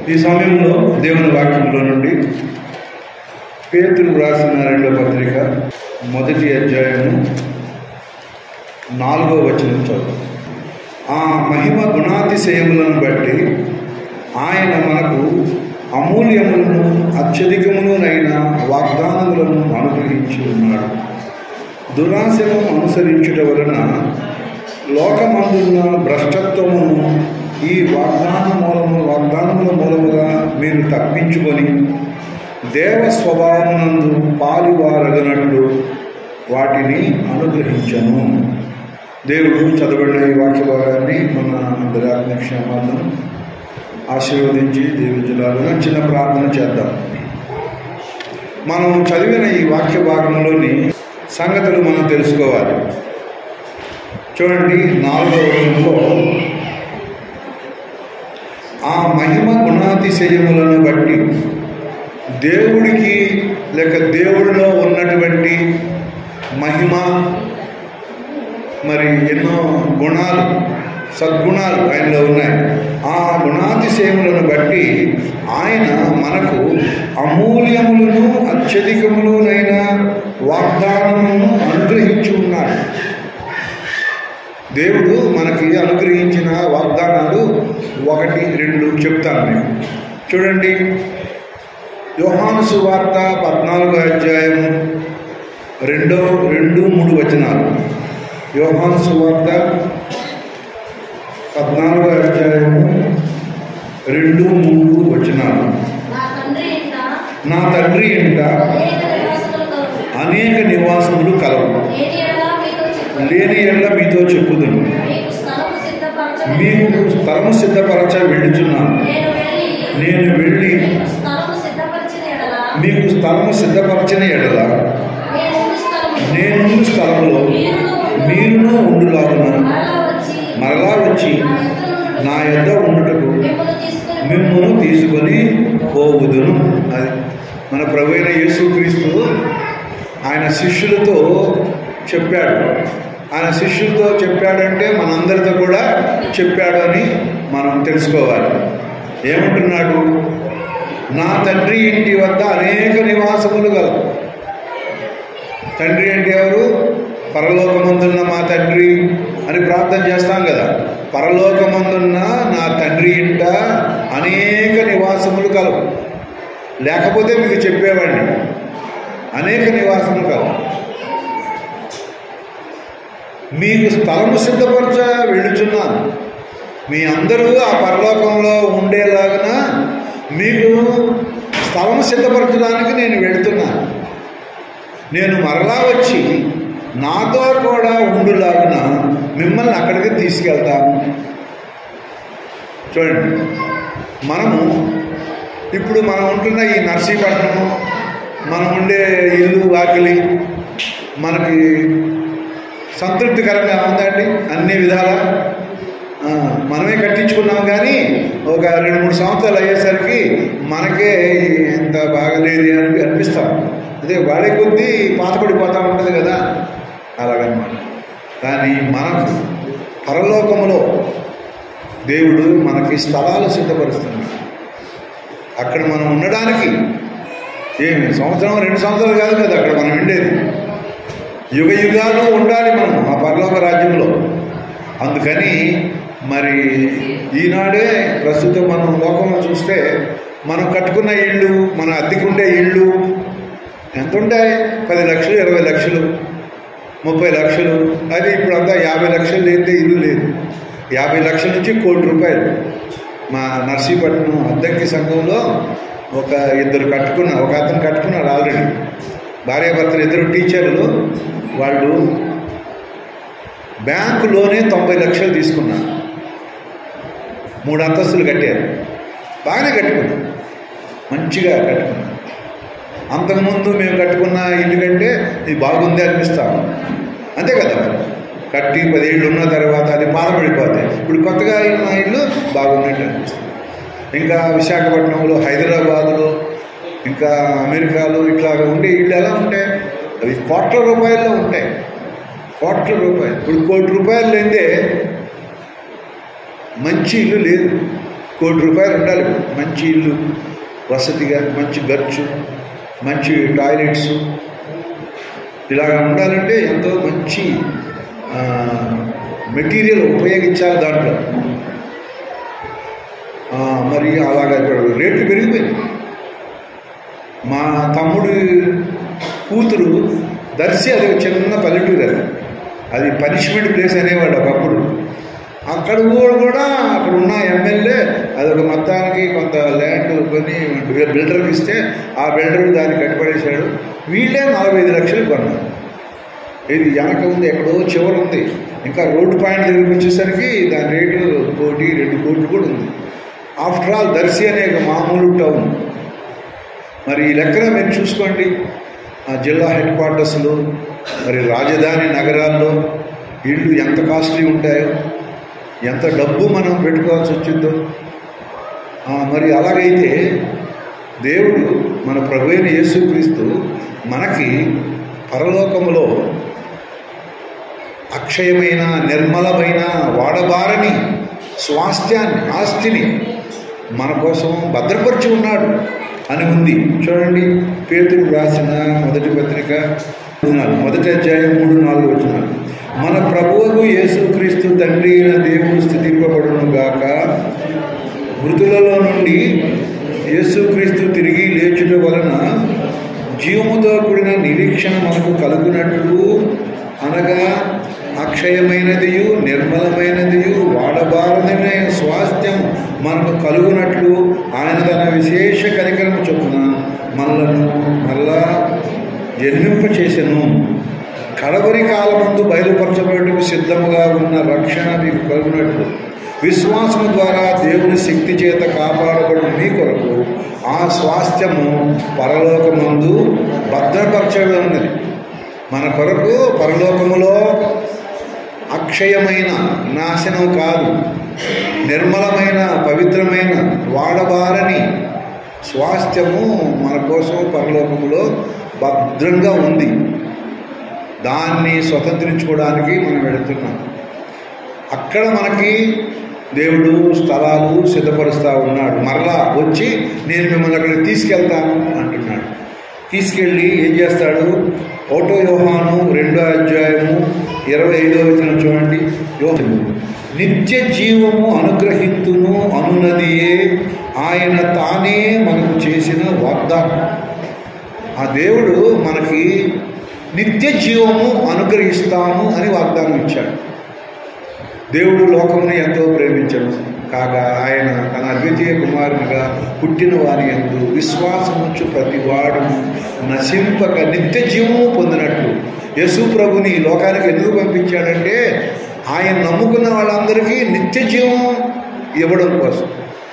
ఈ సమయంలో దేవుని వాక్యంలో నుండి పేతురు రాసిన రెండో పత్రిక మొదటి అధ్యాయము నాలుగో వచనం చదువు ఆ మహిమ గుణాతిశయములను బట్టి ఆయన మనకు అమూల్యములను అత్యధికములనైన వాగ్దానములను అనుగ్రహించి ఉన్నాడు దురాశను అనుసరించుట వలన లోకమందున్న భ్రష్టత్వమును ఈ వాగ్దాన మూలము వాగ్దానముల మూలముగా మీరు తప్పించుకొని దేవ స్వభావమునందు పాలువారగనట్లు వాటిని అనుగ్రహించను దేవుడు చదవబడిన ఈ వాక్య భాగాన్ని మన అందరి ఆత్మక్షేమాలను ఆశీర్వదించి దీవించలాగా చిన్న ప్రార్థన చేద్దాం మనం చదివిన ఈ వాక్య భాగంలోని సంగతులు మనం తెలుసుకోవాలి చూడండి నాలుగవ వచనంలో ఆ మహిమ గుణాతిశయములను బట్టి దేవుడికి లేక దేవుడిలో ఉన్నటువంటి మహిమ మరి ఎన్నో గుణాలు సద్గుణాలు ఆయనలో ఉన్నాయి ఆ గుణాతిశయములను బట్టి ఆయన మనకు అమూల్యములను అత్యధికములనైన వాగ్దానములను అనుగ్రహించి ఉన్నాడు దేవుడు మనకి అనుగ్రహించిన వాగ్దానాలు ఒకటి రెండు చెప్తాను నేను చూడండి యోహాను సువార్త పద్నాలుగో అధ్యాయము రెండో రెండు మూడు వచనాలు యోహాను సువార్త పద్నాలుగో అధ్యాయము రెండు మూడు వచనాలు నా తండ్రి ఇంట నా తండ్రి ఇంట అనేక నివాసములు కలవు. అనేక నివాసములు కలవు లేని ఎడల మీతో చెప్పుదును. లేని ఎడ్ల మీతో చెప్పుదును మీకు స్థలము సిద్ధపరచ మీకు స్థలము సిద్ధపరచ వెళ్ళుచున్నాను నేను వెళ్ళి నేను వెళ్ళి మీకు స్థలము సిద్ధపరిచిన ఎడల మీకు స్థలము సిద్ధపరచిన ఎడల నేను ఉండు స్థలము నేను స్థలంలో మీరును ఉండులాగున మరలా వచ్చి మరలా వచ్చి నా యొద్ద నా యొద్ద నుండి ఉండుటకు మిమ్మల్ని తీసుకుని మిమ్మల్ని తీసుకొని పోవుదును అది మన ప్రభు అయిన యేసుక్రీస్తు ఆయన శిష్యులతో చెప్పాడు ఆయన శిష్యులతో చెప్పాడంటే మనందరితో కూడా చెప్పాడు అని మనం తెలుసుకోవాలి ఏమంటున్నాడు నా తండ్రి ఇంటి వద్ద అనేక నివాసములు గలవు తండ్రి అంటే ఎవరు పరలోకమందున్న మా తండ్రి అని ప్రార్థన చేస్తాం కదా పరలోకమందున్న నా తండ్రి ఇంట అనేక నివాసములు కలవు లేకపోతే మీకు చెప్పేవాడిని అనేక నివాసములు కలవు మీకు స్థలము సిద్ధపరచ వెళ్ళుచున్నాను మీ అందరూ ఆ పరలోకంలో ఉండేలాగున మీకు స్థలము సిద్ధపరచడానికి నేను వెళుతున్నాను నేను మరలా వచ్చి నాతో కూడా ఉండులాగున మిమ్మల్ని అక్కడికి తీసుకెళ్తాను చూడండి మనము ఇప్పుడు మనం ఉంటున్న ఈ నర్సీపట్నము మనం ఉండే ఇల్లు వాకిలి మనకి సంతృప్తికరంగా ఉందండి అన్ని విధాలా ఆ, మనమే కట్టించుకున్నాం కానీ ఒక రెండు మూడు సంవత్సరాలు అయ్యేసరికి మనకే ఎంత బాగలేదు అని అనిపిస్తాం అదే వాడే కొద్దీ పాతపడిపోతూ ఉంటుంది కదా అలాగనమాట కానీ మనకు పరలోకములో దేవుడు మనకి స్థలాలు సిద్ధపరుస్తున్నాడు అక్కడ మనం ఉండడానికి ఏమి సంవత్సరం రెండు సంవత్సరాలు కాదు కదా అక్కడ మనం ఉండేది యుగ యుగాలు ఉండాలి మనం ఆ పరలోక రాజ్యంలో అందుకని మరి ఈనాడే ప్రస్తుతం మనం లోకంలో చూస్తే మనం కట్టుకున్న ఇళ్ళు మన అద్దెకుండే ఇళ్ళు ఎంత ఉంటాయి పది లక్షలు ఇరవై లక్షలు ముప్పై లక్షలు అది ఇప్పుడు అంతా యాభై లక్షలు లేదే ఇల్లు లేదు యాభై లక్షల నుంచి కోటి రూపాయలు మా నర్సీపట్నం అద్దెకి సంఘంలో ఒక ఇద్దరు కట్టుకున్న ఒక అతను కట్టుకున్నారు ఆల్రెడీ భార్యాభర్తలు ఇద్దరు టీచర్లు వాళ్ళు బ్యాంకులోనే తొంభై లక్షలు తీసుకున్నారు మూడు అంతస్తులు కట్టారు బాగానే కట్టుకున్నాం మంచిగా కట్టుకున్నాం అంతకుముందు మేము కట్టుకున్న ఇల్లు కంటే ఇది బాగుంది అనిపిస్తాం అంతే కదా కట్టి పదేళ్ళు ఉన్న తర్వాత అది పారబడిపోతాయి ఇప్పుడు కొత్తగా ఉన్న ఇల్లు బాగున్నట్టు అనిపిస్తుంది ఇంకా విశాఖపట్నంలో హైదరాబాదులో ఇంకా అమెరికాలో ఇట్లా ఉండే ఇళ్ళు ఎలా ఉంటాయి అవి కోట్ల రూపాయల్లో ఉంటాయి కోట్ల రూపాయలు ఇప్పుడు కోటి రూపాయలు లేదే మంచి ఇల్లు లేదు కోటి రూపాయలు ఉండాలి మంచి ఇల్లు వసతిగా మంచి ఖర్చు మంచి టాయిలెట్స్ ఇలాగ ఉండాలంటే ఎంతో మంచి ఆ, మెటీరియల్ ఉపయోగించాలి దాంట్లో ఆ, మరి అలాగ ఇప్పుడు రేట్లు పెరిగిపోయింది మా తమ్ముడు కూతురు దర్శి అది ఒక చిన్న పల్లెటూరు అది అది పనిష్మెంట్ ప్లేస్ అనేవాడు ఒకప్పుడు అక్కడ కూడా కూడా అక్కడ ఉన్న ఎమ్మెల్యే అదొక మొత్తానికి కొంత ల్యాండ్ కొని బిల్డర్కి ఇస్తే ఆ బిల్డర్ దాన్ని కట్టుబడేశాడు వీళ్ళే నలభై ఐదు లక్షలు కొన్నారు ఇది వెనక ఉంది ఎక్కడో చివర ఉంది ఇంకా రోడ్డు పాయింట్ దగ్గరికి వచ్చేసరికి దాని రేటు కోటి రెండు కోట్లు కూడా ఉంది ఆఫ్టర్ ఆల్ దర్శి అనే ఒక మామూలు టౌన్ మరి ఈ లెక్కన మీరు చూసుకోండి ఆ జిల్లా హెడ్ క్వార్టర్స్లో మరి రాజధాని నగరాల్లో ఇళ్ళు ఎంత కాస్ట్లీ ఉంటాయో ఎంత డబ్బు మనం పెట్టుకోవాల్సి వచ్చిందో ఆ, మరి అలాగైతే దేవుడు మన ప్రభు అయిన యేసుక్రీస్తు మనకి పరలోకములో అక్షయమైన నిర్మలమైన వాడబారని స్వాస్థ్యాన్ని ఆస్తిని మన కోసం భద్రపరిచి ఉన్నాడు అని ఉంది చూడండి పేతురు రాసిన మొదటి పత్రిక నాలుగు. మొదటి అధ్యాయం మూడు నాలుగు వచ్చినారు మన ప్రభువుకు యేసుక్రీస్తు తండ్రి అయిన దేవుడు స్థితింపబడును గాక మృతులలో నుండి యేసుక్రీస్తు తిరిగి లేచుట వలన జీవముతో కూడిన నిరీక్షణ మనకు కలుగునట్లు అనగా అక్షయమైనదియు నిర్మలమైనదియు వాడబారదమైన స్వాస్థ్యం మనకు కలుగునట్లు ఆయన తన విశేష కనికరం చొప్పున మనలను మరలా జన్మింప చేసెను కడవరి కాలమందు బయలుపరచబడటకు సిద్ధముగా ఉన్న రక్షణ మీకు కలుగునట్లు విశ్వాసము ద్వారా దేవుని శక్తి చేత కాపాడబడు మీ కొరకు ఆ స్వాస్థ్యము పరలోకమందు భద్రపరచబడి ఉన్నది మన కొరకు పరలోకములో అక్షయమైన నాశనం కాదు నిర్మలమైన పవిత్రమైన వాడబారని స్వాస్థ్యము మన కోసం పరలోకములో భద్రంగా ఉంది దాన్ని స్వతంత్రించుకోవడానికి మనం వెళుతున్నాం అక్కడ మనకి దేవుడు స్థలాలు సిద్ధపరుస్తూ ఉన్నాడు మరలా వచ్చి నేను మిమ్మల్ని అక్కడికి తీసుకెళ్తాను అంటున్నాడు తీసుకెళ్ళి ఏం చేస్తాడు ఓటో యోహాను రెండో అధ్యాయము ఇరవై ఐదో వచనం చూడండి యోహను నిత్య జీవము అనుగ్రహితును అనున్నదియే ఆయన తానే మనకు చేసిన వాగ్దానం ఆ దేవుడు మనకి నిత్య జీవము అనుగ్రహిస్తాను అని వాగ్దానం ఇచ్చాడు దేవుడు లోకమును ఎంతో ప్రేమించడు కాగా ఆయన తన అద్వితీయ కుమారునిగా పుట్టిన వారి ఎందు విశ్వాసముంచు ప్రతి వాడు నశింపక నిత్య జీవము పొందినట్లు యేసు ప్రభుని ఈ లోకానికి ఎందుకు పంపించాడంటే ఆయన నమ్ముకున్న వాళ్ళందరికీ నిత్య జీవం ఇవ్వడం కోసం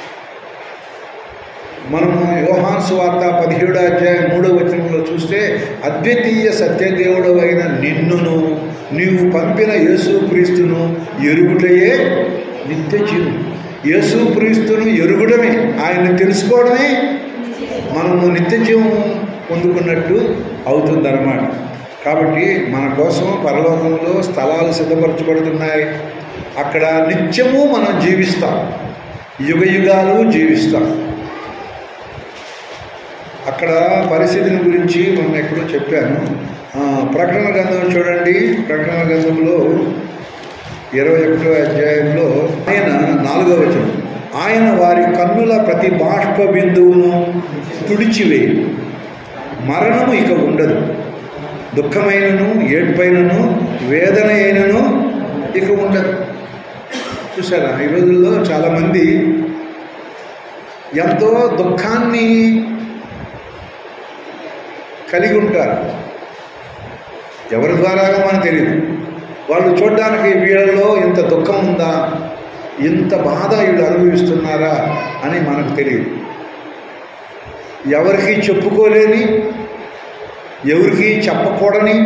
మనము యోహాన్ సువార్త పదిహేడు అధ్యాయం మూడో వచనంలో చూస్తే అద్వితీయ సత్యదేవుడు అయిన నిన్నును నీవు పంపిన యేసుక్రీస్తును ఎరుగుటయే నిత్య జీవం యేసుక్రీస్తును ఎరుగుడమే ఆయన్ని తెలుసుకోవడమే మనము నిత్య జీవం పొందుకున్నట్టు అవుతుందన్నమాట కాబట్టి మన కోసం పరలోకంలో స్థలాలు సిద్ధపరచబడుతున్నాయి అక్కడ నిత్యము మనం జీవిస్తాం యుగ యుగాలు జీవిస్తాం అక్కడ పరిస్థితిని గురించి మనం ఎక్కడో చెప్పాను ఆ, ప్రకటన గ్రంథం చూడండి ప్రకటన గ్రంథంలో ఇరవై ఒకటో అధ్యాయంలో ఆయన నాలుగో వచనం ఆయన వారి కన్నుల ప్రతి బాష్ప బిందువును తుడిచివేయి మరణము ఇక ఉండదు దుఃఖమైనను ఏడ్పైనను వేదన అయినను ఇక ఉండదు చూసారా ఈ రోజుల్లో చాలామంది ఎంతో దుఃఖాన్ని కలిగి ఉంటారు ఎవరి ద్వారాగా మనకు తెలియదు వాళ్ళు చూడడానికి వీళ్ళలో ఇంత దుఃఖం ఉందా ఇంత బాధ వీళ్ళు అనుభవిస్తున్నారా అని మనకు తెలియదు ఎవరికి చెప్పుకోలేని ఎవరికి చెప్పకూడని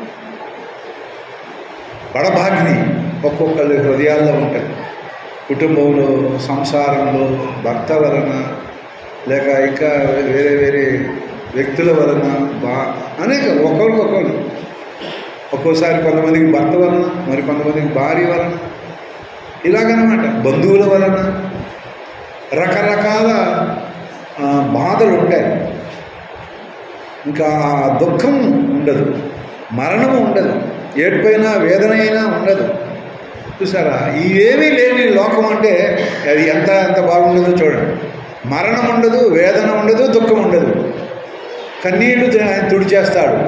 బడభాగ్ని ఒక్కొక్కరి హృదయాల్లో ఉంటుంది కుటుంబంలో సంసారంలో భర్త వలన లేక ఇంకా వేరే వేరే వ్యక్తుల వలన బా అనేక ఒకరికి ఒకరు ఒక్కోసారి కొంతమందికి భర్త వలన మరి కొంతమందికి భార్య వలన ఇలాగనమాట బంధువుల వలన రకరకాల ఆ, బాధలు ఉంటాయి ఇంకా ఆ దుఃఖం ఉండదు మరణము ఉండదు ఏడుపైనా వేదన అయినా ఉండదు చూసారా ఇవేమీ లేని లోకం అంటే అది ఎంత ఎంత బాగుండదో చూడండి మరణం ఉండదు వేదన ఉండదు దుఃఖం ఉండదు కన్నీళ్లు తి- ఆయన తుడిచేస్తాడు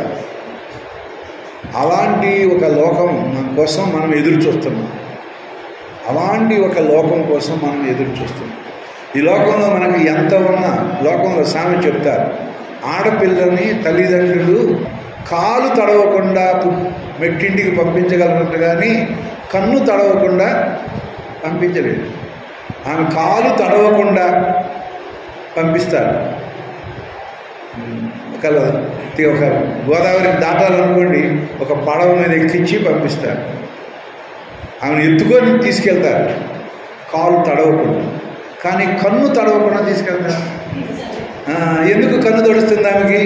అలాంటి ఒక లోకం మన కోసం మనం ఎదురు చూస్తున్నాం అలాంటి ఒక లోకం కోసం మనం ఎదురు చూస్తున్నాం ఈ లోకంలో మనకు ఎంత ఉన్నా లోకంలో సామె చెప్తారు ఆడపిల్లని తల్లిదండ్రులు కాలు తడవకుండా పు- మెట్టింటికి పంపించగలరు కానీ కన్ను తడవకుండా పంపించలేదు ఆమె కాలు తడవకుండా పంపిస్తారు ఒక ఒక గోదావరి దాటాలనుకోండి ఒక పడవ మీద ఎక్కించి పంపిస్తారు ఆమెను ఎత్తుకొని తీసుకెళ్తారు కాలు తడవకుండా కానీ కన్ను తడవకుండా తీసుకెళ్తారు ఆ, ఎందుకు కన్ను తడుస్తుంది ఆమెకి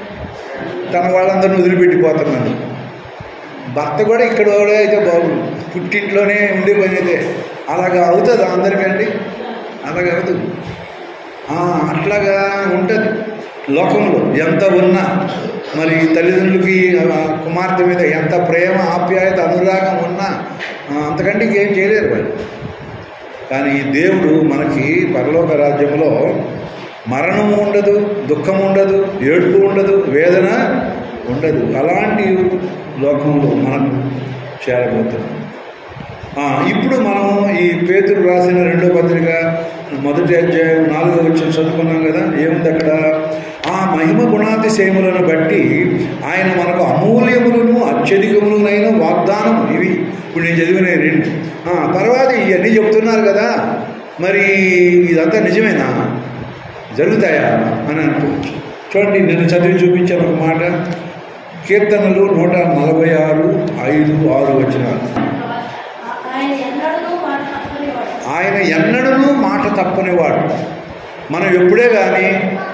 తన వాళ్ళందరిని వదిలిపెట్టిపోతున్నాను భర్త కూడా ఇక్కడ వాడే అయితే బాగుంది పుట్టింట్లోనే ఉండే పని అయితే అలాగా అవుతుంది అందరికండి అలాగా అవుతుంది ఆ, అట్లాగా ఉంటుంది లోకంలో ఎంత ఉన్నా మరి తల్లిదండ్రులకి ఆ, కుమార్తె మీద ఎంత ప్రేమ ఆప్యాయత అనురాగం ఉన్నా ఆ, అంతకంటే ఇంకేం చేయలేరు వాళ్ళు కానీ దేవుడు మనకి పరలోక రాజ్యంలో మరణము ఉండదు దుఃఖం ఉండదు ఏడుపు ఉండదు వేదన ఉండదు అలాంటి లోకంలో మనం చేరబోతున్నాం ఆ, ఇప్పుడు మనం ఈ పేతురు రాసిన రెండో పత్రిక మొదటి అధ్యాయం నాలుగో వచ్చిన చదువుకున్నాం కదా ఏముంది అక్కడ ఆ మహిమ గుణాతిశయములను బట్టి ఆయన మనకు అమూల్యములను అత్యధికములనైన వాగ్దానం ఇవి ఇప్పుడు నేను చదివిన ఈ రెండు ఆ, తర్వాత ఇవన్నీ చెప్తున్నారు కదా మరి ఇదంతా నిజమేనా జరుగుతాయా అని అనుకోవచ్చు చూడండి నేను చదివి చూపించాను ఒక మాట కీర్తనలు నూట నలభై ఆరు ఐదు ఆరు వచ్చినారు ఆయన ఎన్నడూ మాట తప్పనివాడు ఆయన ఎన్నడూ మాట తప్పనివాడు మనం ఎప్పుడే కానీ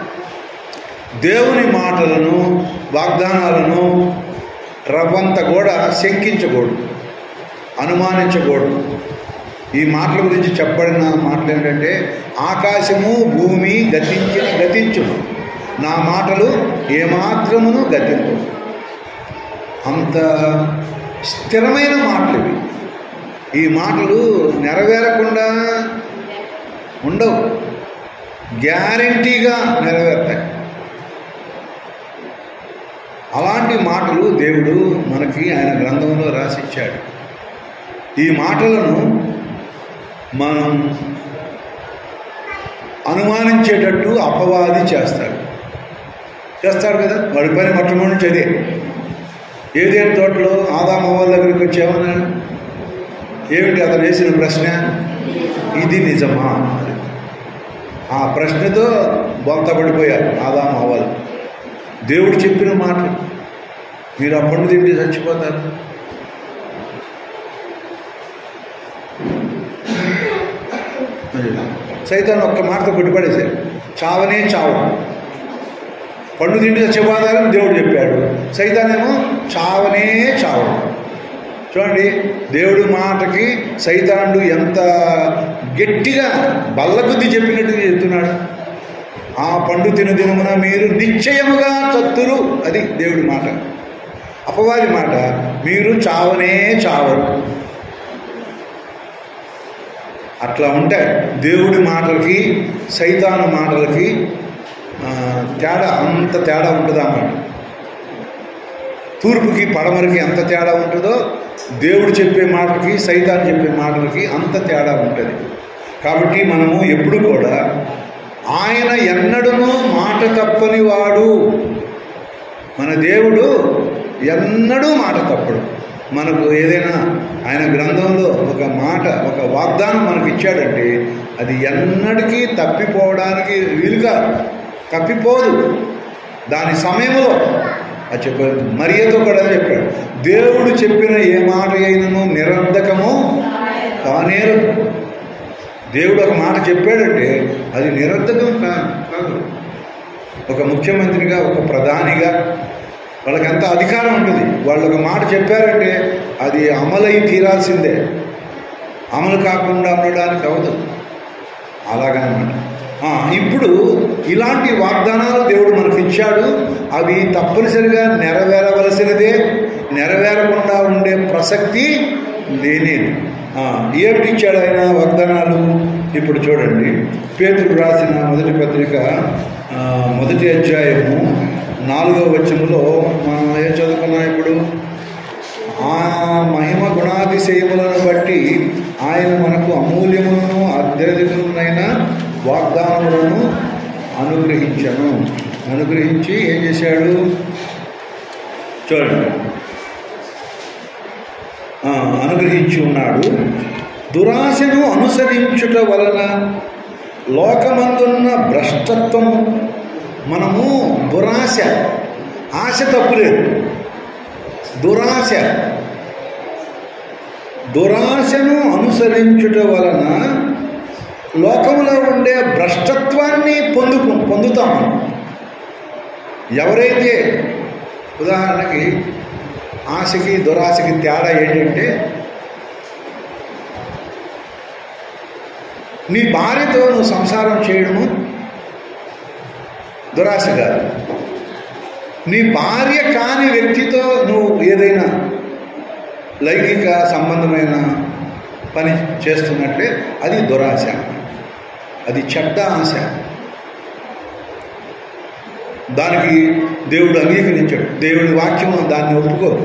దేవుని మాటలను వాగ్దానాలను రవ్వంత కూడా శంకించకూడదు అనుమానించకూడదు ఈ మాటల గురించి చెప్పబడిన మాటలు ఏంటంటే ఆకాశము భూమి గతించిన గతించును నా మాటలు ఏమాత్రమును గతింపు అంత స్థిరమైన మాటలు ఇవి ఈ మాటలు నెరవేరకుండా ఉండవు గ్యారంటీగా నెరవేరుతాయి అలాంటి మాటలు దేవుడు మనకి ఆయన గ్రంథంలో రాసిచ్చాడు ఈ మాటలను మనం అనుమానించేటట్టు అపవాది చేస్తాడు చేస్తాడు కదా వాడి పని మొట్టమొదటి నుంచి అదే ఏదేని తోటలో ఆదామవ్వల దగ్గరికి వచ్చి ఏమన్నాడు ఏమిటి అతను వేసిన ప్రశ్న ఇది నిజమా ఆ ప్రశ్నతో బొంతపడిపోయారు ఆదాం అవ్వాలి దేవుడు చెప్పిన మాట మీరు ఆ పండు తింటే చచ్చిపోతారు అది. సైతాన్ని ఒక్క మాటతో కొట్టిపడేశారు చావనే చావు పండు తింటే చచ్చిపోతారని దేవుడు చెప్పాడు సైతానేమో చావనే చావు చూడండి దేవుడి మాటకి సైతానుడు ఎంత గట్టిగా బల్లగుద్ది చెప్పినట్టుగా చెప్తున్నాడు ఆ పండు తిన దినమున మీరు నిశ్చయముగా చత్తురు అది దేవుడి మాట అపవాది మాట మీరు చావనే చావరు అట్లా ఉంటాయి దేవుడి మాటలకి సైతాను మాటలకి ఆ, తేడా అంత తేడా ఉంటుంది అన్నమాట తూర్పుకి పడమరకి ఎంత తేడా ఉంటుందో దేవుడు చెప్పే మాటలకి సైతాన్ చెప్పే మాటలకి అంత తేడా ఉంటుంది కాబట్టి మనము ఎప్పుడు కూడా ఆయన ఎన్నడూనూ మాట తప్పని వాడు మన దేవుడు ఎన్నడూ మాట తప్పడు మనకు ఏదైనా ఆయన గ్రంథంలో ఒక మాట ఒక వాగ్దానం మనకు ఇచ్చాడంటే అది ఎన్నటికీ తప్పిపోవడానికి వీలుగా తప్పిపోదు దాని సమయంలో అది చెప్పాడు మరియతో కూడా అదే చెప్పాడు దేవుడు చెప్పిన ఏ మాట అయినను నిరర్ధకము కానేరు దేవుడు ఒక మాట చెప్పాడంటే అది నిరర్ధకం కా- కాదు ఒక ముఖ్యమంత్రిగా ఒక ప్రధానిగా వాళ్ళకి ఎంత అధికారం ఉంటుంది వాళ్ళు ఒక మాట చెప్పారంటే అది అమలై తీరాల్సిందే అమలు కాకుండా ఉండడానికి అవదు అలాగనమాట ఆ, ఇప్పుడు ఇలాంటి వాగ్దానాలు దేవుడు మనకి ఇచ్చాడు అవి తప్పనిసరిగా నెరవేరవలసినదే నెరవేరకుండా ఉండే ప్రసక్తి లేనేది ఆ, ఏమిటి ఇచ్చాడు ఆయన వాగ్దానాలు ఇప్పుడు చూడండి పేతురు రాసిన మొదటి పత్రిక ఆ, మొదటి అధ్యాయము నాలుగవ వచనంలో మనం ఏం చదువుకున్నాం ఇప్పుడు ఆ మహిమ గుణాతిశయములను బట్టి ఆయన మనకు అమూల్యములను అత్యధికములైన వాగ్దానములను అనుగ్రహించను అనుగ్రహించి ఏం చేశాడు చూడండి ఆ, అనుగ్రహించి ఉన్నాడు దురాశను అనుసరించుట వలన లోకమందున్న భ్రష్టత్వము మనము దురాశ ఆశ తప్పులేదు దురాశ దురాశను అనుసరించుట వలన లోకంలో ఉండే భ్రష్టత్వాన్ని పొందుకు పొందుతాం మనం. ఎవరైతే ఉదాహరణకి ఆశకి దురాశకి తేడా ఏంటంటే నీ భార్యతో నువ్వు సంసారం చేయడము దురాశ కాదు నీ భార్య కాని వ్యక్తితో నువ్వు ఏదైనా లైంగిక సంబంధమైన పని చేస్తున్నట్లే అది దురాశ అది చెడ్డ ఆశ దానికి దేవుడు అంగీకరించాడు దేవుడి వాక్యం దాన్ని ఒప్పుకోదు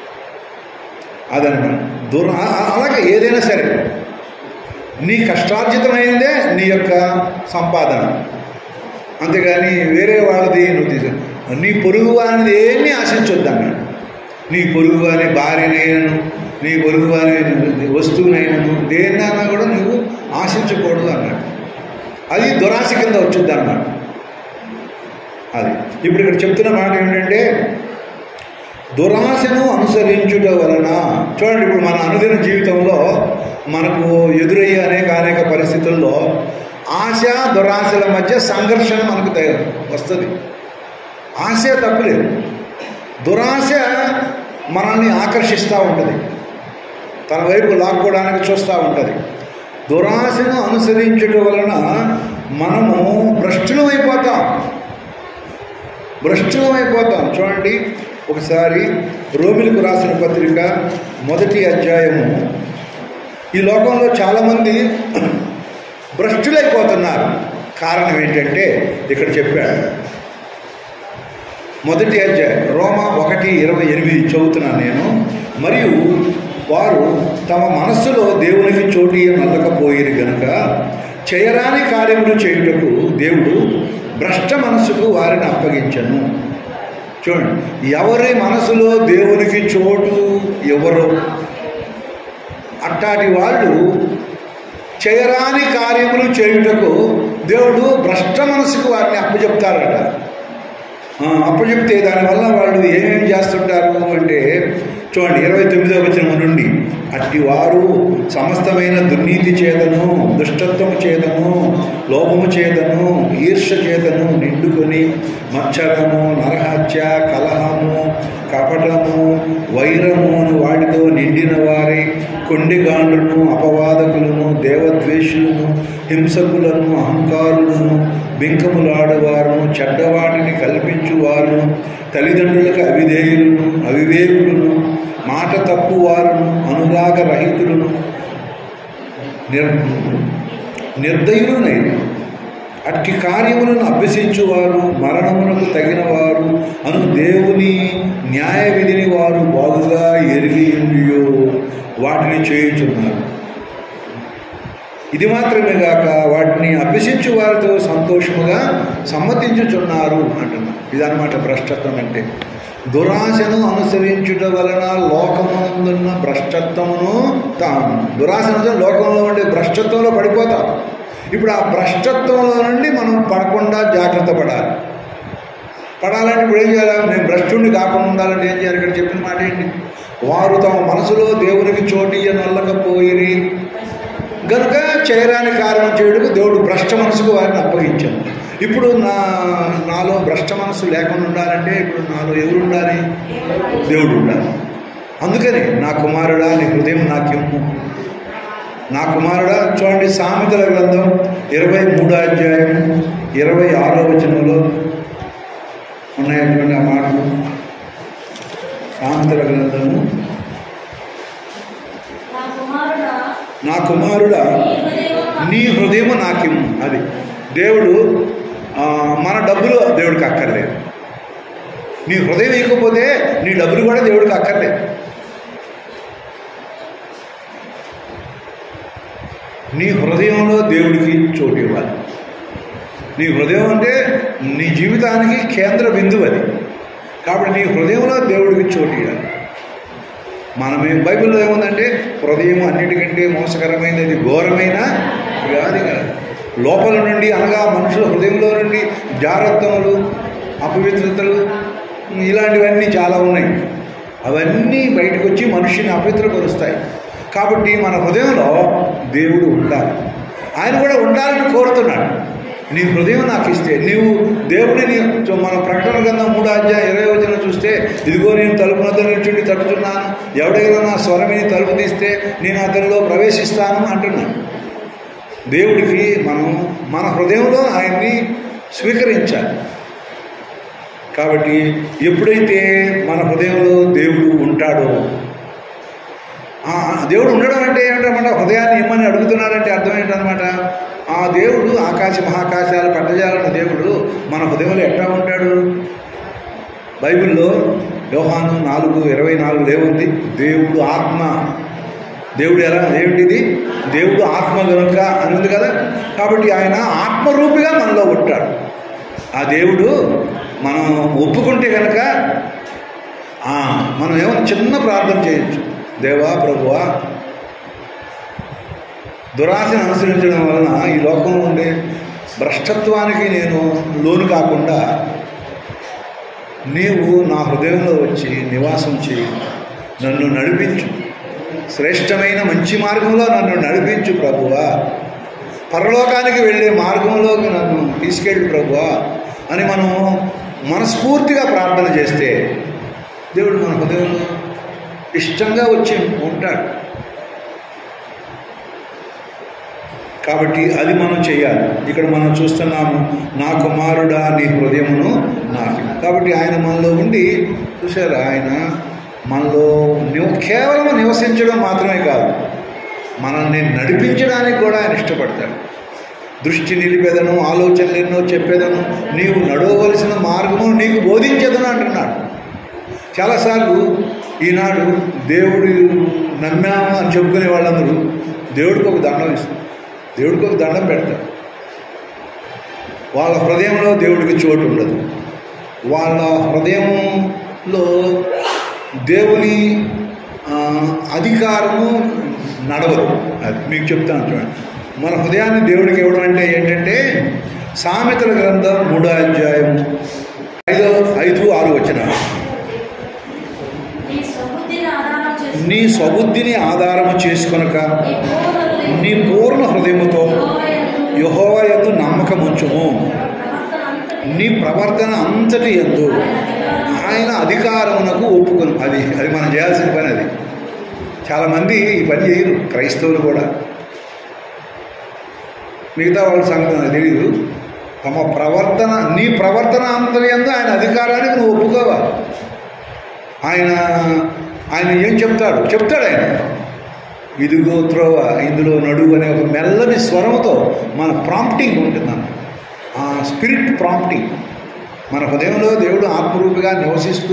అదనమాట దుర ఆ- అలాగే ఏదైనా సరే నీ కష్టార్జితమైందే నీ యొక్క సంపాదన అంతేగాని వేరే వాళ్ళది నువ్వు తీసు నీ పొరుగు వారిది ఏమీ ఆశించొద్దు అన్నాడు నీ పొరుగు వారి భార్యనైనను నీ పొరుగు వారి వస్తువునైనను దేన్నైనా కూడా నువ్వు ఆశించకూడదు అన్నాడు అది దురాశ కింద వచ్చింది అన్నాడు అది ఇప్పుడు ఇక్కడ చెప్తున్న మాట ఏంటంటే దురాశను అనుసరించుట వలన చూడండి ఇప్పుడు మన అనుదిన జీవితంలో మనకు ఎదురయ్యే అనేక అనేక పరిస్థితుల్లో ఆశ దురాశల మధ్య సంఘర్షణ మనకు తయ- వస్తుంది ఆశ తప్పులేదు దురాశ మనల్ని ఆకర్షిస్తూ ఉంటుంది తన వైపు లాక్కోవడానికి చూస్తూ ఉంటుంది దురాశను అనుసరించడం వలన మనము భ్రష్టులం అయిపోతాం భ్రష్టులం అయిపోతాం చూడండి ఒకసారి రోమిలకు రాసిన పత్రిక మొదటి అధ్యాయము ఈ లోకంలో చాలామంది భ్రష్టులైపోతున్నారు కారణం ఏంటంటే ఇక్కడ చెప్పాడు మొదటి అధ్యాయం రోమా ఒకటి ఇరవై ఎనిమిది చదువుతున్నాను నేను మరియు వారు తమ మనస్సులో దేవునికి చోటు నల్లకపోయిరు గనుక చేయరాని కార్యములు చేయుటకు దేవుడు భ్రష్ట మనస్సుకు వారిని అప్పగించను చూడండి ఎవరి మనసులో దేవునికి చోటు ఎవరు అట్టాటి వాళ్ళు చేయరాని కార్యములు చేయుటకు దేవుడు భ్రష్ట మనసుకు వారిని అప్పచెప్తారట ఆ, అప్పచెప్తే దానివల్ల వాళ్ళు ఏమేం చేస్తుంటారు అంటే చూడండి ఇరవై తొమ్మిదో వచనం నుండి అట్టి వారు సమస్తమైన దుర్నీతి చేతను దుష్టత్వము చేతను లోభము చేతను ఈర్ష చేతను నిండుకొని మచ్చరము నరహత్య కలహము కపటము వైరము అని వాటితో నిండిన వారి కొండిగాండ్రును అపవాదకులను దేవద్వేషులను హింసకులను అహంకారులను బింకములాడువారును చెడ్డవాటిని కల్పించువారును తల్లిదండ్రులకు అవిధేయులను అవివేకులను మాట తప్పువారును అనురాగ రహితులను నిర్ నిర్దయులనైన అట్టి కార్యములను అభ్యసించువారు మరణమునకు తగిన వారు అను దేవుని న్యాయ విధిని వారు బాగుగా ఎరిగి ఉండియో వాటిని చేయుచున్నారు ఇది మాత్రమే గాక వాటిని అభ్యసించు వారితో సంతోషముగా సమ్మతించుచున్నారు అంటున్నారు ఇదన్నమాట భ్రష్టత్వం అంటే దురాశను అనుసరించుట వలన లోకమునందున్న భ్రష్టత్వమును తాను దురాశను లోకంలో ఉండే భ్రష్టత్వంలో పడిపోతాం ఇప్పుడు ఆ భ్రష్టత్వంలో నుండి మనం పడకుండా జాగ్రత్త పడాలి పడాలంటే ఇప్పుడు ఏం చేయాలి నేను భ్రష్టుడిని కాకుండా ఉండాలంటే ఏం చేయాలి ఇక్కడ చెప్పిన మాట ఏంటి వారు తమ మనసులో దేవునికి చోటియ నల్లకపోయిరి గనుక చేయరాని కారణం చేయడానికి దేవుడు భ్రష్ట మనసుకు వారిని అప్పగించాను ఇప్పుడు నా నాలో భ్రష్ట మనసు లేకుండా ఉండాలంటే ఇప్పుడు నాలో ఎవరు ఉండాలి దేవుడు ఉండాలి అందుకని నా కుమారుడా నీ హృదయం నాకిమ్ము నా కుమారుడా చూడండి సామెతల గ్రంథం ఇరవై మూడో అధ్యాయం ఇరవై ఆరో వచనంలో ఉన్నాయటువంటి ఆ మాటలు సామెతల గ్రంథము నా కుమారుడా నా కుమారుడా నీ హృదయం నీ హృదయం నాకిమ్ము అది దేవుడు ఆ, మన డబ్బులు దేవుడికి అక్కర్లేదు నీ హృదయం ఇవ్వకపోతే నీ డబ్బులు కూడా దేవుడికి అక్కర్లేదు నీ హృదయంలో దేవుడికి చోటు ఇవ్వాలి నీ హృదయం అంటే నీ జీవితానికి కేంద్ర బిందువు అది కాబట్టి నీ హృదయంలో దేవుడికి చోటు ఇవ్వాలి మనమే బైబిల్లో ఏముందంటే హృదయం అన్నిటికంటే మోసకరమైనది ఘోరమైన వ్యాధి కాదు లోపల నుండి అనగా మనుషుల హృదయంలో నుండి జాగ్రత్తలు అపవిత్రతలు ఇలాంటివన్నీ చాలా ఉన్నాయి అవన్నీ బయటకు వచ్చి మనిషిని అపవిత్రపరుస్తాయి కాబట్టి మన హృదయంలో దేవుడు ఉండాలి ఆయన కూడా ఉండాలని కోరుతున్నాడు నీ హృదయం నాకు ఇస్తే నీవు దేవుడిని చూ- మన ప్రకటన గ్రంథం మూడు అధ్యాయం ఇరవై వచ్చిన చూస్తే ఇదిగో నేను తలుపు వద్ద నిల్చుండి తట్టుతున్నాను ఎవడైనా నా స్వరమిని తలుపు తీస్తే నేను అతనిలో ప్రవేశిస్తాను అంటున్నాను దేవుడికి మనం మన హృదయంలో ఆయన్ని స్వీకరించాలి కాబట్టి ఎప్పుడైతే మన హృదయంలో దేవుడు ఉంటాడో ఆ దేవుడు ఉండడం అంటే ఏంటన్నమాట హృదయాన్ని ఇమ్మని అడుగుతున్నారంటే అర్థం ఏంటన్నమాట ఆ దేవుడు ఆకాశ మహాకాశాలు పట్టజాలన్న దేవుడు మన హృదయంలో ఎట్లా ఉంటాడు బైబిల్లో యోహాను నాలుగు ఇరవై నాలుగు ఏముంది దేవుడు ఆత్మ దేవుడు ఎలా ఏమిటిది దేవుడు ఆత్మ కనుక అని ఉంది కదా కాబట్టి ఆయన ఆత్మరూపిగా మనలో ఉంటాడు ఆ దేవుడు మనం ఒప్పుకుంటే కనుక ఆ, మనం ఏమైనా చిన్న ప్రార్థన చేయొచ్చు దేవా ప్రభువా దురాశను అనుసరించడం వలన ఈ లోకంలో ఉండే భ్రష్టత్వానికి నేను లోను కాకుండా నీవు నా హృదయంలో వచ్చి నివాసం చేయి నన్ను నడిపించు శ్రేష్టమైన మంచి మార్గంలో నన్ను నడిపించు ప్రభువా పరలోకానికి వెళ్ళే మార్గంలోకి నన్ను తీసుకెళ్ళి ప్రభువా అని మనం మనస్ఫూర్తిగా ప్రార్థన చేస్తే దేవుడు మన హృదయంలో ఇష్టంగా వచ్చి ఉంటాడు కాబట్టి అది మనం చేయాలి ఇక్కడ మనం చూస్తున్నాము నా కుమారుడా నీ హృదయమును నాకు కాబట్టి ఆయన మనలో ఉండి చూసారా ఆయన మనలో నివ కేవలం నివసించడం మాత్రమే కాదు మనల్ని నడిపించడానికి కూడా ఆయన ఇష్టపడతాడు దృష్టి నిలిపేదను ఆలోచనలు ఎన్నో చెప్పేదను నీవు నడవవలసిన మార్గము నీకు బోధించదను అంటున్నాడు చాలాసార్లు ఈనాడు దేవుడు నమ్మాము అని చెప్పుకునే వాళ్ళందరూ దేవుడికి ఒక దండం ఇస్తారు దేవుడికి ఒక దండం పెడతారు వాళ్ళ హృదయంలో దేవుడికి చోటు ఉండదు వాళ్ళ హృదయంలో దేవుని ఆ, అధికారము నడవదు అది మీకు చెప్తాను చూడండి మన హృదయాన్ని దేవుడికి ఇవ్వడం అంటే ఏంటంటే సామెతల గ్రంథం మూడో అధ్యాయం ఐదో ఐదు ఆరు వచ్చిన నీ స్వబుద్ధిని ఆధారం చేసుకుని నీ స్వబుద్ధిని ఆధారము చేసుకొనక నీ పూర్ణ హృదయం నీ పూర్ణ హృదయముతో యెహోవా యందు యహోవ ఎందు నమ్మకముంచుము ప్రవర్తన అంతటి నీ ప్రవర్తన అంతటి ఎందు ఆయన అధికారమునకు ఒప్పుకొని అది అది మనం చేయాల్సిన పని అది చాలామంది ఈ పని చేయరు క్రైస్తవులు కూడా మిగతా వాళ్ళ సంగతి నాకు తెలియదు తమ ప్రవర్తన నీ ప్రవర్తన అంతటి ఎందు ఆయన అధికారానికి నువ్వు ఒప్పుకోవాలి ఆయన ఆయన ఏం చెప్తాడు చెప్తాడు ఆయన ఇదిగో త్రోవ ఇందులో నడువు అనే ఒక మెల్లని స్వరంతో మన ప్రాంప్టింగ్ ఉంటుందన్న ఆ స్పిరిట్ ప్రాంప్టింగ్ మన హృదయంలో దేవుడు ఆత్మరూపిగా నివసిస్తూ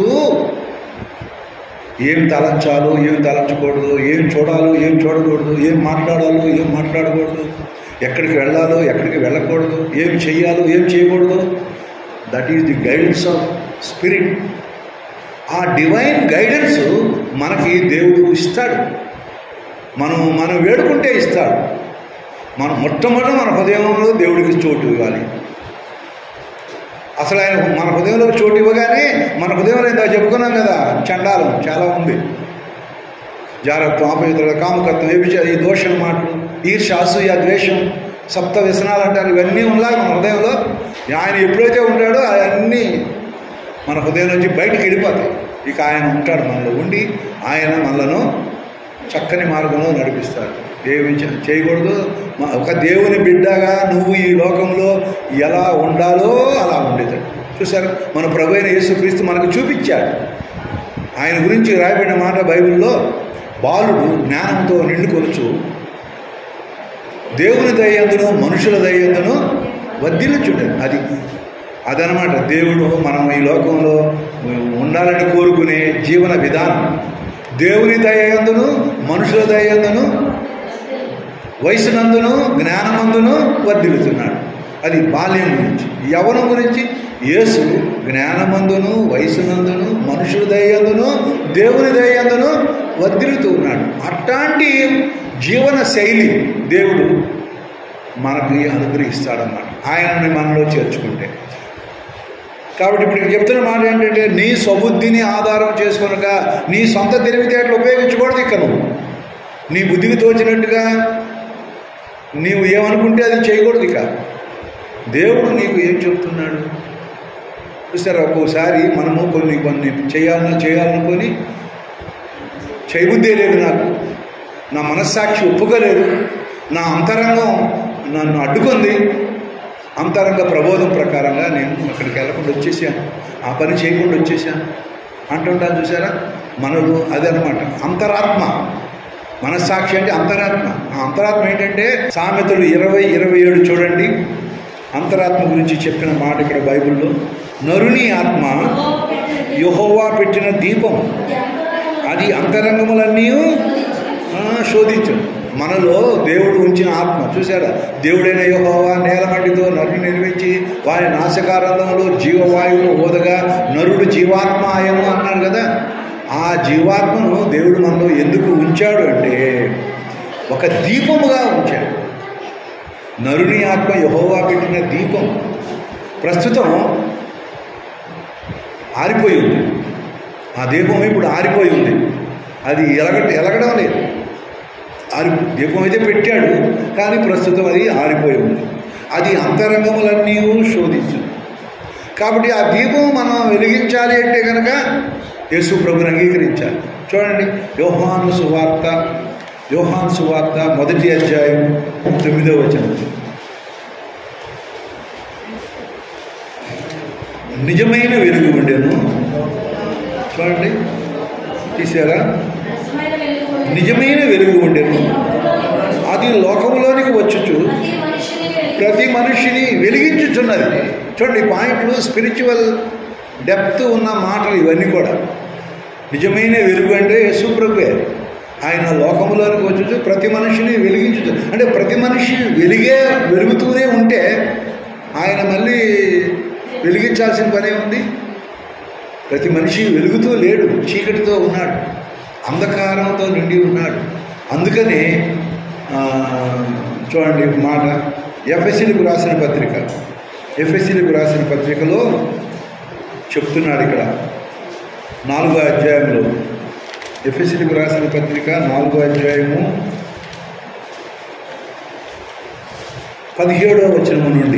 ఏం తలంచాలో ఏం తలంచకూడదు ఏం చూడాలో ఏం చూడకూడదు ఏం మాట్లాడాలో ఏం మాట్లాడకూడదు ఎక్కడికి వెళ్ళాలో ఎక్కడికి వెళ్ళకూడదు ఏం చెయ్యాలో ఏం చేయకూడదు that is the guidance of spirit ఆ డివైన్ గైడెన్స్ మనకి దేవుడు ఇస్తాడు మనం మనం వేడుకుంటే ఇస్తాడు మనం మొట్టమొదటి మన హృదయంలో దేవుడికి చోటు ఇవ్వాలి అసలు ఆయన మన హృదయంలో చోటు ఇవ్వగానే మన హృదయంలో ఇంత చెప్పుకున్నాం కదా చండాలం చాలా ఉంది జాగ్రత్త అపవిత్రత కామకత్వం వ్యభిచారం ఈ దోషం మాటలు ఈర్ష అసూయ ద్వేషం సప్త వ్యసనాలు అంటారు ఇవన్నీ ఉన్నాయి మన హృదయంలో ఆయన ఎప్పుడైతే ఉంటాడో అవన్నీ మన హృదయం నుంచి బయటికి వెళ్ళిపోతాయి ఇక ఆయన ఉంటాడు మనలో ఉండి ఆయన మనలను చక్కని మార్గంలో నడిపిస్తారు ఏమి చే- చేయకూడదు మ- ఒక దేవుని బిడ్డగా నువ్వు ఈ లోకంలో ఎలా ఉండాలో అలా ఉండేది చూసారు మన ప్రభు అయిన యేసుక్రీస్తు మనకు చూపించాడు ఆయన గురించి రాయబడిన మాట బైబిల్లో బాలుడు జ్ఞానంతో నిండుకొనుచు దేవుని దయ్యందును మనుషుల దయ్యందును వర్ధిల్లుచుండేది అది అదనమాట దేవుడు మనం ఈ లోకంలో ఉండాలని కోరుకునే జీవన విధానం దేవుని దయందును మనుషుల దయందును వయసునందును జ్ఞానమందును వర్ధిల్లుతున్నాడు అది బాల్యం గురించి యవనం గురించి యేసు జ్ఞానమందును వయసునందును మనుషుల దయందును దేవుని దయందును వర్ధిల్లుతూ ఉన్నాడు అట్లాంటి జీవన శైలి దేవుడు మనకి అనుగ్రహిస్తాడన్నమాట ఆయనని మనలో చేర్చుకుంటే కాబట్టి ఇప్పుడు ఇక్కడ చెప్తున్న మాట ఏంటంటే నీ స్వబుద్ధిని ఆధారం చేసుకొనక నీ సొంత తెలివితేటలు ఉపయోగించకూడదు ఇక్కడ నువ్వు నీ బుద్ధికి తోచినట్టుగా నీవు ఏమనుకుంటే అది చేయకూడదు ఇక దేవుడు నీకు ఏం చెప్తున్నాడు చూసారా ఒక్కోసారి మనము కొన్ని కొన్ని చేయాలని చేయాలనుకొని చేయబుద్ధే లేదు నాకు నా మనస్సాక్షి ఒప్పుకోలేదు నా అంతరంగం నన్ను అడ్డుకుంది అంతరంగ ప్రబోధం ప్రకారంగా నేను అక్కడికి వెళ్ళకుండా వచ్చేసాను ఆ పని చేయకుండా వచ్చేసాను అంటుంటాను చూసారా మనలో అదనమాట అంతరాత్మ మనస్సాక్షి అంటే అంతరాత్మ ఆ అంతరాత్మ ఏంటంటే సామెతలు ఇరవై ఇరవై ఏడు చూడండి అంతరాత్మ గురించి చెప్పిన మాట ఇక్కడ బైబిల్లో నరుని ఆత్మ యహోవా పెట్టిన దీపం అది అంతరంగములన్నీ ఆ, శోధించు మనలో దేవుడు ఉంచిన ఆత్మ చూసారా దేవుడైన యెహోవా నేలమట్టితో నరుని నిర్మించి వారి నాశకారంధంలో జీవవాయువును ఓదగా నరుడు జీవాత్మాయము అన్నాడు కదా ఆ జీవాత్మను దేవుడు మనలో ఎందుకు ఉంచాడు అంటే ఒక దీపముగా ఉంచాడు నరుని ఆత్మ యహోవా పెట్టిన దీపం ప్రస్తుతం ఆరిపోయి ఉంది ఆ దీపం ఇప్పుడు ఆరిపోయి ఉంది అది ఎలగ ఎలగడం లేదు ఆరి దీపం అయితే పెట్టాడు కానీ ప్రస్తుతం అది ఆరిపోయి ఉంది అది అంతరంగములన్నీ శోధించు కాబట్టి ఆ దీపం మనం వెలిగించాలి అంటే కనుక యేసు ప్రభుని అంగీకరించాలి చూడండి యోహాను సువార్త యోహాను సువార్త మొదటి అధ్యాయం తొమ్మిదో వచనం నిజమైన వెలుగు ఉండేను చూడండి తీసారా రసమైన వెలుగు ఉండేది. నిజమైన వెలుగు ఉండేను అది లోకంలోనికి వచ్చుచు ప్రతి మనిషిని వెలుగు. ప్రతి మనిషిని వెలిగించుచున్నది చూడండి ఈ పాయింట్లు స్పిరిచువల్ డెప్త్ ఉన్న మాటలు ఇవన్నీ కూడా నిజమైన వెలుగు అంటే యేసుప్రభువే ఆయన లోకంలోనికి వచ్చి ప్రతి మనిషిని వెలిగించు అంటే ప్రతి మనిషి వెలిగే వెలుగుతూనే ఉంటే ఆయన మళ్ళీ వెలిగించాల్సిన పనే ఉంది ప్రతి మనిషి వెలుగుతూ లేడు చీకటితో ఉన్నాడు అంధకారంతో నిండి ఉన్నాడు అందుకని ఆ, చూడండి ఒక మాట ఎఫ్ఎస్సీలకు రాసిన పత్రిక ఎఫ్ఎస్సీలకు రాసిన పత్రికలో చెప్తున్నాడు ఇక్కడ నాలుగో అధ్యాయంలో ఎఫ్ఎస్సీలకు రాసిన పత్రిక నాలుగో అధ్యాయము పదిహేడవ వచనము నుండి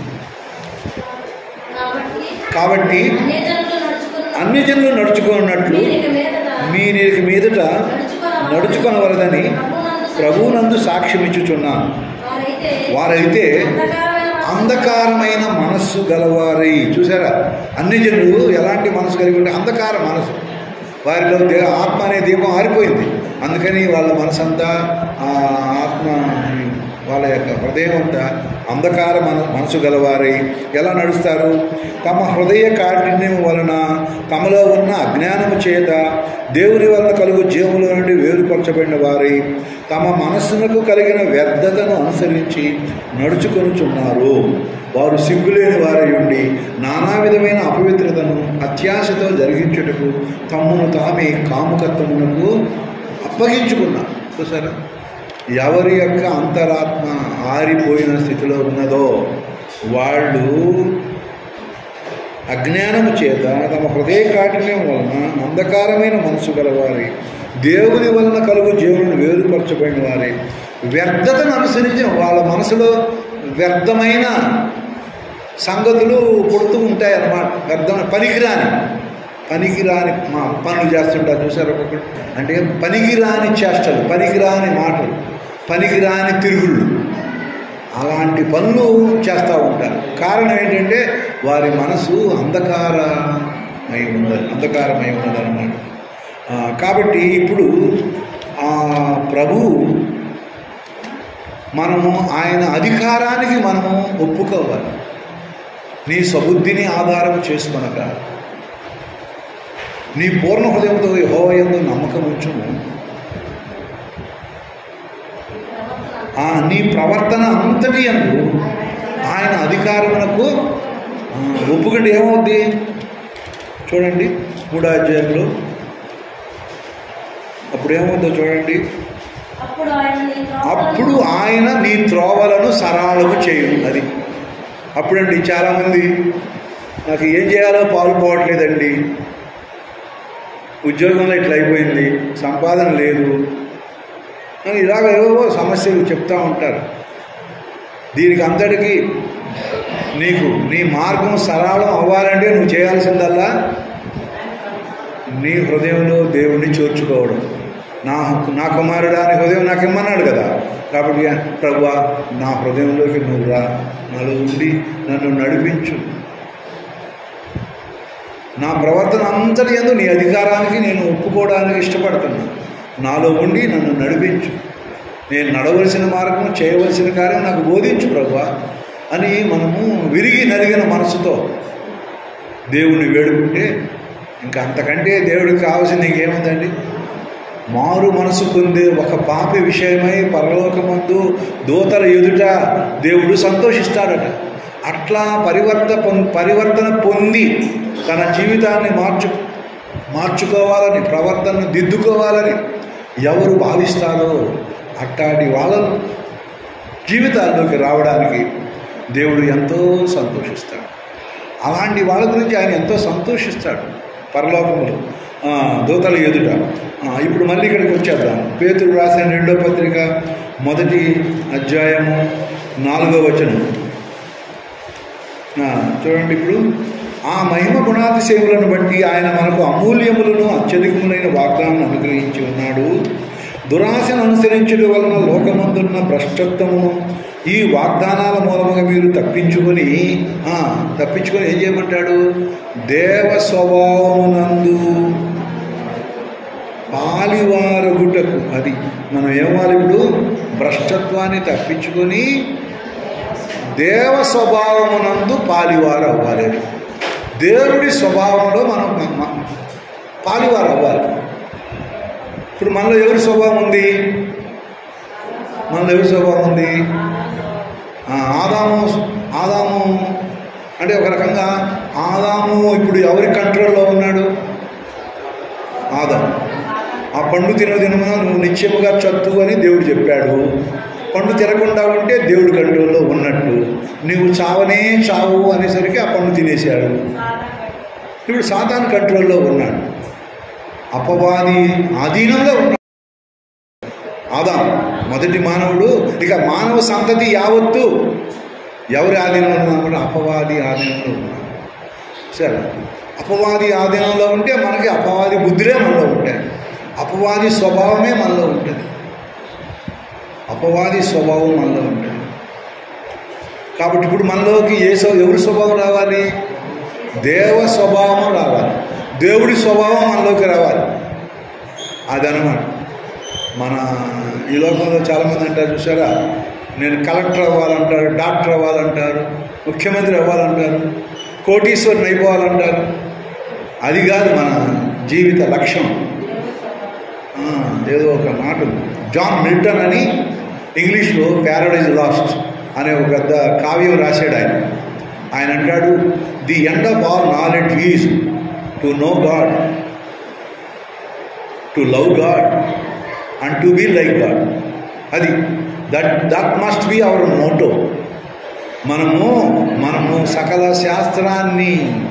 కాబట్టి కాబట్టి అన్యజనులు నడుచుకున్న అన్ని జనులు నడుచుకున్నట్లు మీరిక మీదట మీరు మీదట నడుచుకొనవలదని ప్రభువునందు సాక్ష్యం ఇచ్చుచున్నాను వారైతే వారైతే అంధకారమైన అంధకారమైన మనస్సు గలవారై చూసారా అన్ని జనులు ఎలాంటి మనసు కలిగి ఉంటే అంధకార మనసు వారిలో దే ఆత్మ అనే దీపం ఆరిపోయింది అందుకని వాళ్ళ మనసు అంతా ఆ ఆత్మ వాళ్ళ యొక్క హృదయం అంతా అంధకార మన మనసు గలవారై ఎలా నడుస్తారు తమ హృదయ కాఠిన్యం వలన తమలో ఉన్న అజ్ఞానము చేత దేవుని వలన కలుగు జీవముల నుండి వేరుపరచబడిన వారై తమ మనస్సునకు కలిగిన వ్యర్థతను అనుసరించి నడుచుకొనుచున్నారు వారు సిగ్గులేని వారై ఉండి నానా విధమైన అపవిత్రతను అత్యాశతో జరిగించుటకు తమ్మును తామే కాముకత్వమునకు అప్పగించుకున్నారు చూసారా ఎవరి యొక్క అంతరాత్మ ఆరిపోయిన స్థితిలో ఉన్నదో వాళ్ళు అజ్ఞానము చేత తమ హృదయ కాఠిన్యం వలన అంధకారమైన మనసు గలవారి దేవుని వలన కలుగు జీవులను వేరుపరచబడిన వారి వ్యర్థతను అనుసరించి వాళ్ళ మనసులో వ్యర్థమైన సంగతులు పుడుతూ ఉంటాయి అన్నమాట వ్యర్థమైన పనికిరాని పనికిరాని మా పనులు చేస్తుంటారు చూసారు ఒక్కొక్కటి అంటే పనికిరాని చేష్టలు పనికిరాని మాటలు పనికిరాని తిరుగుళ్ళు అలాంటి పనులు చేస్తూ ఉంటారు కారణం ఏంటంటే వారి మనసు అంధకారమై ఉన్నది అంధకారమై ఉన్నదన్నమాట ఆ, కాబట్టి ఇప్పుడు ఆ ప్రభు మనము ఆయన అధికారానికి మనము ఒప్పుకోవాలి నీ సబుద్ధిని ఆధారం చేసుకొనక నీ పూర్ణ హృదయంతో యెహోవాయందు నమ్మకం ఉంచుము ఆ నీ ప్రవర్తన అంతటి అందు ఆయన అధికారమునకు ఆ, ఒప్పుకుంటే ఏమవుద్ది చూడండి మూడో అధ్యాయంలో అప్పుడు ఏమవుతుందో చూడండి అప్పుడు ఆయన నీ త్రోవలను- అప్పుడు ఆయన నీ త్రోవలను సరళము చేయు అది అప్పుడండి చాలామంది నాకు ఏం చేయాలో పాల్పోవట్లేదండి ఉద్యోగంలో ఇట్లా అయిపోయింది సంపాదన లేదు అని ఇలాగ ఏవో సమస్యలు చెప్తూ ఉంటారు దీనికి అంతటికి నీకు నీ మార్గం సరళం అవ్వాలంటే నువ్వు చేయాల్సిందల్లా నీ హృదయంలో దేవుణ్ణి చేర్చుకోవడం నా హక్కు నా కుమారుడా నీ హృదయం నాకు ఇమ్మన్నాడు కదా కాబట్టి ప్రభా నా హృదయంలోకి నువ్వు రా నాలో ఉండి నన్ను నడిపించు నా ప్రవర్తన అంతటి ఎందు నీ అధికారానికి నేను ఒప్పుకోవడానికి ఇష్టపడుతున్నా నాలో ఉండి నన్ను నడిపించు నేను నడవలసిన మార్గం చేయవలసిన కార్యం నాకు బోధించు ప్రభా అని మనము విరిగి నలిగిన మనసుతో దేవుణ్ణి వేడుకుంటే ఇంకా అంతకంటే దేవుడికి కావాల్సింది ఇంకేముందండి మారు మనసు పొందే ఒక పాపి విషయమై పరలోకమందు దూతల ఎదుట దేవుడు సంతోషిస్తాడట అట్లా పరివర్త పొం- పరివర్తన పొంది తన జీవితాన్ని మార్చు మార్చుకోవాలని ప్రవర్తనను దిద్దుకోవాలని ఎవరు భావిస్తారో అట్టాటి వాళ్ళను జీవితాల్లోకి రావడానికి దేవుడు ఎంతో సంతోషిస్తాడు అలాంటి వాళ్ళ గురించి ఆయన ఎంతో సంతోషిస్తాడు పరలోకములు ఆ, దూతల ఎదుట ఆ, ఇప్పుడు మళ్ళీ ఇక్కడికి వచ్చేద్దాం పేతుడు రాసిన రెండో పత్రిక మొదటి అధ్యాయము నాలుగో వచనం ఆ, చూడండి ఇప్పుడు ఆ మహిమ గుణాతిశయములను బట్టి ఆయన మనకు అమూల్యములను అత్యధికములైన వాగ్దానం అనుగ్రహించి ఉన్నాడు దురాశను అనుసరించడం వలన లోకమందున్న భ్రష్టత్వమును ఈ వాగ్దానాల మూలముగా మీరు తప్పించుకొని ఆ, తప్పించుకొని ఏం చేయమంటాడు దేవ స్వభావమునందు పాలివారగుటకు అది మనం ఏమవాలి ఇప్పుడు భ్రష్టత్వాన్ని తప్పించుకొని దేవ స్వభావమునందు పాలివారు అవ్వాలి అది. దేవుడి స్వభావంలో మనం మ- మ- పాలివారు అవ్వాలి ఇప్పుడు మనలో ఎవరి స్వభావం ఉంది మనలో ఎవరి స్వభావం ఉంది ఆ, ఆదాము ఆదాము అంటే ఒక రకంగా ఆదాము ఇప్పుడు ఎవరి కంట్రోల్లో ఉన్నాడు ఆదాము ఆ పండు తిన దినమున నువ్వు నిత్యముగా చత్తు అని దేవుడు చెప్పాడు పండు తినకుండా ఉంటే దేవుడి కంట్రోల్లో ఉన్నట్టు నువ్వు చావనే చావు అనేసరికి ఆ పండు తినేశాడు ఇప్పుడు సాతాను కంట్రోల్లో ఉన్నాడు అపవాది ఆధీనంలో ఉన్నాడు ఆదాం మొదటి మానవుడు ఇక మానవ సంతతి యావత్తు ఎవరి ఆధీనంలో ఉన్నామంటే అపవాది ఆధీనంలో ఉన్నాడు సరే అపవాది ఆధీనంలో ఉంటే మనకి అపవాది బుద్ధులే మనలో ఉంటాయి అపవాది స్వభావమే మనలో ఉంటుంది అపవాది స్వభావం మనలో ఉంటుంది కాబట్టి ఇప్పుడు మనలోకి ఏ స్వ- ఎవరి స్వభావం రావాలి దేవ స్వభావం రావాలి దేవుడి స్వభావం మనలోకి రావాలి అదనమాట మన ఈ లోకంలో చాలామంది అంటారు చూసారా నేను కలెక్టర్ అవ్వాలంటారు డాక్టర్ అవ్వాలంటారు ముఖ్యమంత్రి అవ్వాలంటారు కోటీశ్వరుని అయిపోవాలంటారు అది కాదు మన జీవిత లక్ష్యం ఆ, ఏదో ఒక మాట ఉంది. జాన్ మిల్టన్ అని ఇంగ్లీష్లో ప్యారడైజ్ లాస్ట్ అనే ఒక పెద్ద కావ్యం రాశాడు ఆయన ఆయన అంటాడు the end of all knowledge is to know God to love God and to be like God అది that that must be our motto మనము మనము సకల శాస్త్రాన్ని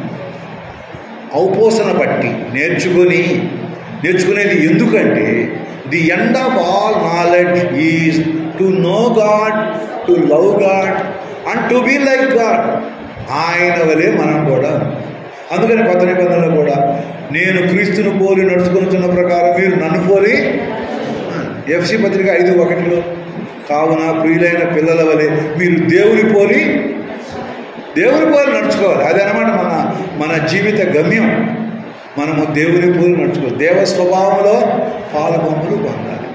ఔపోసన బట్టి నేర్చుకొని నేర్చుకునేది ఎందుకంటే the end of all knowledge is to know God to love God and to be like God ఆయన వలె మనం కూడా అందుకని కొత్త నిబంధనలో కూడా నేను క్రీస్తును పోలి నడుచుకున్న ప్రకారం మీరు నన్ను పోలి ఎఫ్సి పత్రిక ఐదు ఒకటిలో కావున ప్రియులైన పిల్లల వలె మీరు దేవుని పోలి దేవుని పోలి నడుచుకోవాలి అదనమాట మన మన జీవిత గమ్యం మనము దేవుని పోలి నడుచుకోవాలి దేవ స్వభావంలో పాలబొమ్మలు పొందాలి